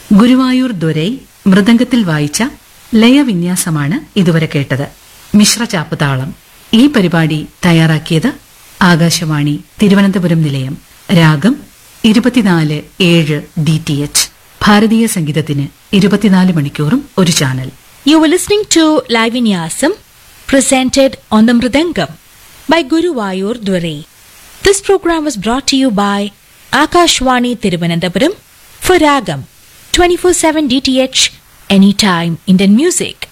ഗുരുവായൂർ ദൊരൈ മൃദംഗത്തിൽ വായിച്ച ലയവിന്യാസമാണ് ഇതുവരെ കേട്ടത് മിശ്ര ചാപ്പുതാളം ഈ പരിപാടി തയ്യാറാക്കിയത് ആകാശവാണി തിരുവനന്തപുരം നിലയം രാഗം ഇരുപത്തിനാല് ഏഴ് ഡി ടി എച്ച് ഭാരതീയ സംഗീതത്തിന് ഇരുപത്തിനാല് മണിക്കൂറും ഒരു channel You were listening to Live Vinyasam presented on the Mridangam by Guru Vayur Dware. This program was brought to you by Akashwani Tiruvananthapuram for Ragam 24/7 DTH anytime Indian music.